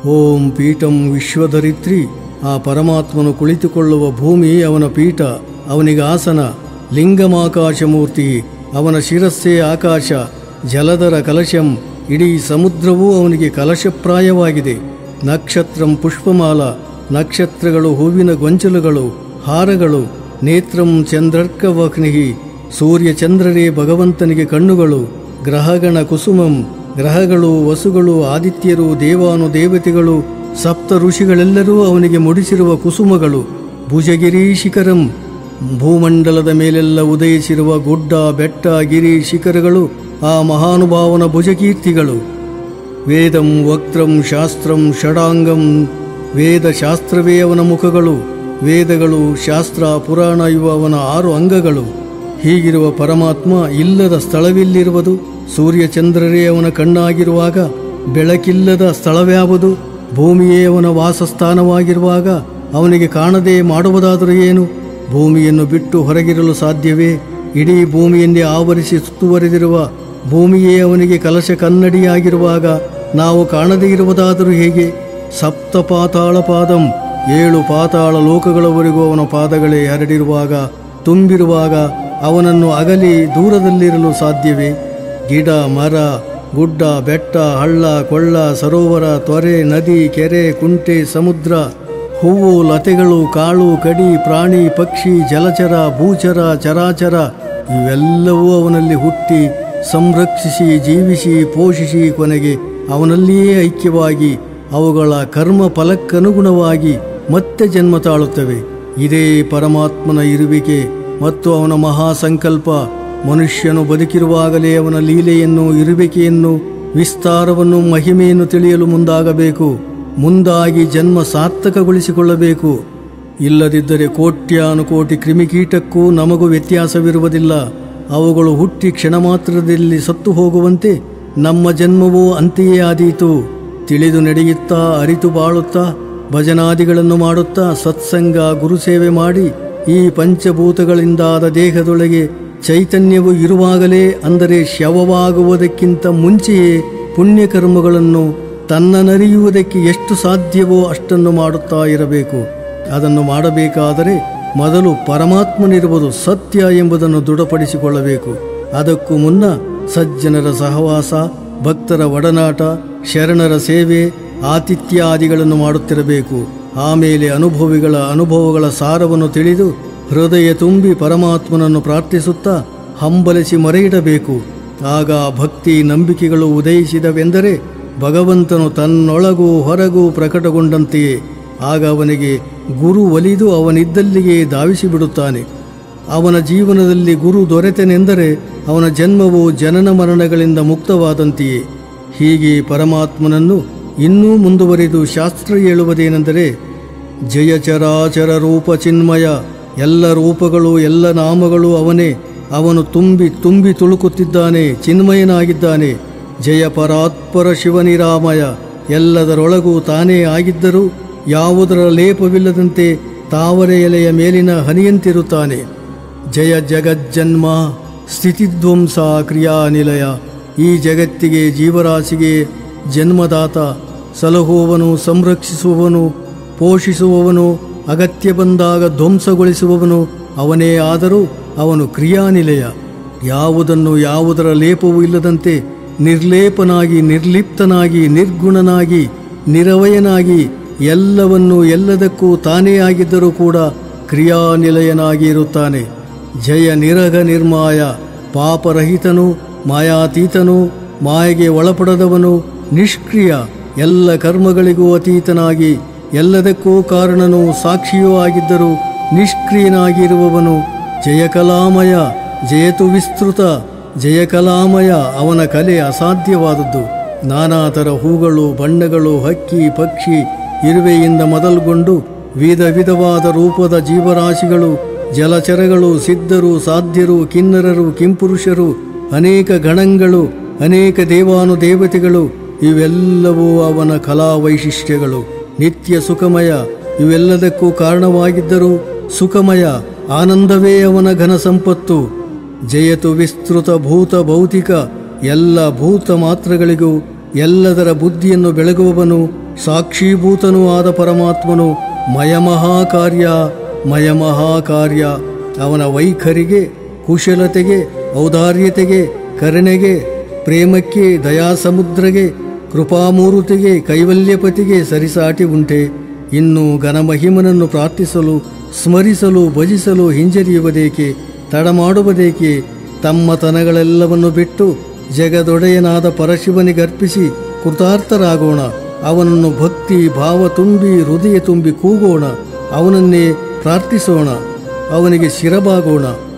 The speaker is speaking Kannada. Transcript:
ಓಂ ಪೀಠಂ ವಿಶ್ವಧರಿತ್ರಿ ಆ ಪರಮಾತ್ಮನು ಕುಳಿತುಕೊಳ್ಳುವ ಭೂಮಿ ಅವನ ಪೀಠ ಅವನಿಗೆ ಆಸನ ಲಿಂಗಮಾಕಾಶ ಮೂರ್ತಿ ಅವನ ಶಿರಸ್ಸೇ ಆಕಾಶ ಜಲಧರ ಕಲಶಂ ಇಡೀ ಸಮುದ್ರವೂ ಅವನಿಗೆ ಕಲಶಪ್ರಾಯವಾಗಿದೆ ನಕ್ಷತ್ರಂ ಪುಷ್ಪಮಾಲ ನಕ್ಷತ್ರಗಳು ಹೂವಿನ ಗೊಂಚಲುಗಳು ಹಾರಗಳು ನೇತ್ರಂ ಚಂದ್ರರ್ಕವಹ್ನಿಹಿ ಸೂರ್ಯ ಚಂದ್ರರೇ ಭಗವಂತನಿಗೆ ಕಣ್ಣುಗಳು ಗ್ರಹಗಣ ಕುಸುಮಂ ಗ್ರಹಗಳು ವಸುಗಳು ಆದಿತ್ಯರು ದೇವಾನು ದೇವತೆಗಳು ಸಪ್ತ ಋಷಿಗಳೆಲ್ಲರೂ ಅವನಿಗೆ ಮುಡಿಸಿರುವ ಕುಸುಮಗಳು ಭುಜಗಿರಿ ಶಿಖರಂ ಭೂಮಂಡಲದ ಮೇಲೆಲ್ಲ ಉದಯಿಸಿರುವ ಗುಡ್ಡ ಬೆಟ್ಟ ಗಿರಿ ಶಿಖರಗಳು ಆ ಮಹಾನುಭಾವನ ಭುಜಕೀರ್ತಿಗಳು ವೇದಂ ವಕ್ತ್ರಂ ಶಾಸ್ತ್ರಂ ಷಡಾಂಗಂ ವೇದ ಶಾಸ್ತ್ರವೇ ಅವನ ಮುಖಗಳು ವೇದಗಳು ಶಾಸ್ತ್ರ ಪುರಾಣ ಇವು ಅವನ ಆರು ಅಂಗಗಳು ಹೀಗಿರುವ ಪರಮಾತ್ಮ ಇಲ್ಲದ ಸ್ಥಳವಿಲ್ಲಿರುವುದು ಸೂರ್ಯಚಂದ್ರರೇ ಅವನ ಕಣ್ಣಾಗಿರುವಾಗ ಬೆಳಕಿಲ್ಲದ ಸ್ಥಳವ್ಯಾವುದು ಭೂಮಿಯೇ ಅವನ ವಾಸಸ್ಥಾನವಾಗಿರುವಾಗ ಅವನಿಗೆ ಕಾಣದೆ ಮಾಡುವುದಾದರೂ ಏನು ಭೂಮಿಯನ್ನು ಬಿಟ್ಟು ಹೊರಗಿರಲು ಸಾಧ್ಯವೇ ಇಡೀ ಭೂಮಿಯನ್ನೇ ಆವರಿಸಿ ಸುತ್ತುವರೆದಿರುವ ಭೂಮಿಯೇ ಅವನಿಗೆ ಕಲಶ ಕನ್ನಡಿಯಾಗಿರುವಾಗ ನಾವು ಕಾಣದೇ ಇರುವುದಾದರೂ ಹೇಗೆ ಸಪ್ತ ಪಾತಾಳ ಪಾದಂ ಏಳು ಪಾತಾಳ ಲೋಕಗಳವರೆಗೂ ಅವನ ಪಾದಗಳೇ ಹರಡಿರುವಾಗ ತುಂಬಿರುವಾಗ ಅವನನ್ನು ಅಗಲಿ ದೂರದಲ್ಲಿರಲು ಸಾಧ್ಯವೇ ಗಿಡ ಮರ ಗುಡ್ಡ ಬೆಟ್ಟ ಹಳ್ಳ ಕೊಳ್ಳ ಸರೋವರ ತೊರೆ ನದಿ ಕೆರೆ ಕುಂಟೆ ಸಮುದ್ರ ಹೂವು ಲತೆಗಳು ಕಾಳು ಕಡಿ ಪ್ರಾಣಿ ಪಕ್ಷಿ ಜಲಚರ ಭೂಚರ ಚರಾಚರ ಇವೆಲ್ಲವೂ ಅವನಲ್ಲಿ ಹುಟ್ಟಿ ಸಂರಕ್ಷಿಸಿ ಜೀವಿಸಿ ಪೋಷಿಸಿ ಕೊನೆಗೆ ಅವನಲ್ಲಿಯೇ ಐಕ್ಯವಾಗಿ ಅವುಗಳ ಕರ್ಮ ಫಲಕ್ಕನುಗುಣವಾಗಿ ಮತ್ತೆ ಜನ್ಮ ತಾಳುತ್ತವೆ ಇದೇ ಪರಮಾತ್ಮನ ಇರುವಿಕೆ ಮತ್ತು ಅವನ ಮಹಾಸಂಕಲ್ಪ ಮನುಷ್ಯನು ಬದುಕಿರುವಾಗಲೇ ಅವನ ಲೀಲೆಯನ್ನು ಇರುವಿಕೆಯನ್ನು ವಿಸ್ತಾರವನ್ನು ಮಹಿಮೆಯನ್ನು ತಿಳಿಯಲು ಮುಂದಾಗಬೇಕು ಮುಂದಾಗಿ ಜನ್ಮ ಸಾರ್ಥಕಗೊಳಿಸಿಕೊಳ್ಳಬೇಕು ಇಲ್ಲದಿದ್ದರೆ ಕೋಟ್ಯಾನುಕೋಟಿ ಕ್ರಿಮಿಕೀಟಕ್ಕೂ ನಮಗೂ ವ್ಯತ್ಯಾಸವಿರುವುದಿಲ್ಲ ಅವುಗಳು ಹುಟ್ಟಿ ಕ್ಷಣ ಮಾತ್ರದಲ್ಲಿ ಸತ್ತು ಹೋಗುವಂತೆ ನಮ್ಮ ಜನ್ಮವೂ ಅಂತೆಯೇ ಆದೀತು ತಿಳಿದು ನಡೆಯುತ್ತಾ ಅರಿತು ಬಾಳುತ್ತಾ ಭಜನಾದಿಗಳನ್ನು ಮಾಡುತ್ತಾ ಸತ್ಸಂಗ ಗುರುಸೇವೆ ಮಾಡಿ ಈ ಪಂಚಭೂತಗಳಿಂದಾದ ದೇಹದೊಳಗೆ ಚೈತನ್ಯವು ಇರುವಾಗಲೇ ಅಂದರೆ ಶವವಾಗುವುದಕ್ಕಿಂತ ಮುಂಚೆಯೇ ಪುಣ್ಯಕರ್ಮಗಳನ್ನು ತನ್ನನರಿಯುವುದಕ್ಕೆ ಎಷ್ಟು ಸಾಧ್ಯವೋ ಅಷ್ಟನ್ನು ಮಾಡುತ್ತಾ ಇರಬೇಕು ಅದನ್ನು ಮಾಡಬೇಕಾದರೆ ಮೊದಲು ಪರಮಾತ್ಮನಿರುವುದು ಸತ್ಯ ಎಂಬುದನ್ನು ದೃಢಪಡಿಸಿಕೊಳ್ಳಬೇಕು ಅದಕ್ಕೂ ಮುನ್ನ ಸಜ್ಜನರ ಸಹವಾಸ ಭಕ್ತರ ಒಡನಾಟ ಶರಣರ ಸೇವೆ ಆತಿಥ್ಯಾದಿಗಳನ್ನು ಮಾಡುತ್ತಿರಬೇಕು ಆಮೇಲೆ ಅನುಭವಿಗಳ ಅನುಭವಗಳ ಸಾರವನ್ನು ತಿಳಿದು ಹೃದಯ ತುಂಬಿ ಪರಮಾತ್ಮನನ್ನು ಪ್ರಾರ್ಥಿಸುತ್ತಾ ಹಂಬಲಿಸಿ ಮೊರೆಯಿಡಬೇಕು ಆಗ ಭಕ್ತಿ ನಂಬಿಕೆಗಳು ಉದಯಿಸಿದವೆಂದರೆ ಭಗವಂತನು ತನ್ನೊಳಗೂ ಹೊರಗೂ ಪ್ರಕಟಗೊಂಡಂತೆಯೇ ಆಗ ಅವನಿಗೆ ಗುರು ಒಲಿದು ಅವನಿದ್ದಲ್ಲಿಗೆ ಧಾವಿಸಿಬಿಡುತ್ತಾನೆ ಅವನ ಜೀವನದಲ್ಲಿ ಗುರು ದೊರೆತನೆಂದರೆ ಅವನ ಜನ್ಮವು ಜನನ ಮರಣಗಳಿಂದ ಮುಕ್ತವಾದಂತೆಯೇ ಹೀಗೆ ಪರಮಾತ್ಮನನ್ನು ಇನ್ನೂ ಮುಂದುವರಿದು ಶಾಸ್ತ್ರ ಹೇಳುವುದೇನೆಂದರೆ ಜಯ ಚರಾಚರ ರೂಪ ಚಿನ್ಮಯ ಎಲ್ಲ ರೂಪಗಳು ಎಲ್ಲ ನಾಮಗಳು ಅವನೇ ಅವನು ತುಂಬಿ ತುಂಬಿ ತುಳುಕುತ್ತಿದ್ದಾನೆ ಚಿನ್ಮಯನಾಗಿದ್ದಾನೆ ಜಯ ಪರಾತ್ಪರ ಶಿವನಿರಾಮಯ ಎಲ್ಲದರೊಳಗೂ ತಾನೇ ಆಗಿದ್ದರೂ ಯಾವುದರ ಲೇಪವಿಲ್ಲದಂತೆ ತಾವರೆ ಎಲೆಯ ಮೇಲಿನ ಹನಿಯಂತಿರುತ್ತಾನೆ ಜಯ ಜಗಜ್ಜನ್ಮ ಸ್ಥಿತಿಧ್ವಂಸ ಕ್ರಿಯಾನಿಲಯ ಈ ಜಗತ್ತಿಗೆ ಜೀವರಾಶಿಗೆ ಜನ್ಮದಾತ ಸಲಹುವವನು ಸಂರಕ್ಷಿಸುವವನು ಪೋಷಿಸುವವನು ಅಗತ್ಯ ಬಂದಾಗ ಧ್ವಂಸಗೊಳಿಸುವವನು ಅವನೇ ಆದರೂ ಅವನು ಕ್ರಿಯಾನಿಲಯ ಯಾವುದನ್ನು ಯಾವುದರ ಲೇಪವೂ ಇಲ್ಲದಂತೆ ನಿರ್ಲೇಪನಾಗಿ ನಿರ್ಲಿಪ್ತನಾಗಿ ನಿರ್ಗುಣನಾಗಿ ನಿರವಯನಾಗಿ ಎಲ್ಲವನ್ನೂ ಎಲ್ಲದಕ್ಕೂ ತಾನೇ ಆಗಿದ್ದರೂ ಕೂಡ ಕ್ರಿಯಾನಿಲಯನಾಗಿ ಇರುತ್ತಾನೆ ಜಯ ನಿರಗ ನಿರ್ಮಾಯ ಪಾಪರಹಿತನು ಮಾಯಾತೀತನು ಮಾಯೆಗೆ ಒಳಪಡದವನು ನಿಷ್ಕ್ರಿಯ ಎಲ್ಲ ಕರ್ಮಗಳಿಗೂ ಅತೀತನಾಗಿ ಎಲ್ಲದಕ್ಕೂ ಕಾರಣನೂ ಸಾಕ್ಷಿಯೂ ಆಗಿದ್ದರೂ ನಿಷ್ಕ್ರಿಯನಾಗಿರುವವನು ಜಯಕಲಾಮಯ ಜಯತು ವಿಸ್ತೃತ ಜಯಕಲಾಮಯ ಅವನ ಕಲೆ ಅಸಾಧ್ಯವಾದದ್ದು ನಾನಾ ಥರ ಹೂಗಳು ಬಣ್ಣಗಳು ಹಕ್ಕಿ ಪಕ್ಷಿ ಇರುವೆಯಿಂದ ಮೊದಲುಗೊಂಡು ವಿಧ ವಿಧವಾದ ರೂಪದ ಜೀವರಾಶಿಗಳು ಜಲಚರಗಳು ಸಿದ್ಧರು ಸಾಧ್ಯರು ಕಿನ್ನರರು ಕಿಂಪುರುಷರು ಅನೇಕ ಗಣಗಳು ಅನೇಕ ದೇವಾನು ದೇವತೆಗಳು ಇವೆಲ್ಲವೂ ಅವನ ಕಲಾ ವೈಶಿಷ್ಟ್ಯಗಳು ನಿತ್ಯ ಸುಖಮಯ ಇವೆಲ್ಲದಕ್ಕೂ ಕಾರಣವಾಗಿದ್ದರೂ ಸುಖಮಯ ಆನಂದವೇ ಅವನ ಘನ ಸಂಪತ್ತು ಜಯತು ವಿಸ್ತೃತ ಭೂತ ಭೌತಿಕ ಎಲ್ಲ ಭೂತ ಮಾತ್ರಗಳಿಗೂ ಎಲ್ಲದರ ಬುದ್ಧಿಯನ್ನು ಬೆಳಗುವವನು ಸಾಕ್ಷೀಭೂತನೂ ಆದ ಪರಮಾತ್ಮನು ಮಯಮಹಾಕಾರ್ಯ ಮಯಮಹಾಕಾರ್ಯ ಅವನ ವೈಖರಿಗೆ ಕುಶಲತೆಗೆ ಔದಾರ್ಯತೆಗೆ ಕರುಣೆಗೆ ಪ್ರೇಮಕ್ಕೆ ದಯಾಸಮುದ್ರಗೆ ಕೃಪಾಮೂರುತಿಗೆ ಕೈವಲ್ಯಪತಿಗೆ ಸರಿಸಾಟಿ ಉಂಟೆ ಇನ್ನು ಘನಮಹಿಮನನ್ನು ಪ್ರಾರ್ಥಿಸಲು ಸ್ಮರಿಸಲು ಭಜಿಸಲು ಹಿಂಜರಿಯುವುದೇಕೆ ತಡಮಾಡುವುದೇಕೆ ತಮ್ಮ ತನಗಳೆಲ್ಲವನ್ನು ಬಿಟ್ಟು ಜಗದೊಡೆಯನಾದ ಪರಶಿವನಿಗರ್ಪಿಸಿ ಕೃತಾರ್ಥರಾಗೋಣ ಅವನನ್ನು ಭಕ್ತಿ ಭಾವ ತುಂಬಿ ಹೃದಯ ತುಂಬಿ ಕೂಗೋಣ ಅವನನ್ನೇ ಪ್ರಾರ್ಥಿಸೋಣ ಅವನಿಗೆ ಶಿರಬಾಗೋಣ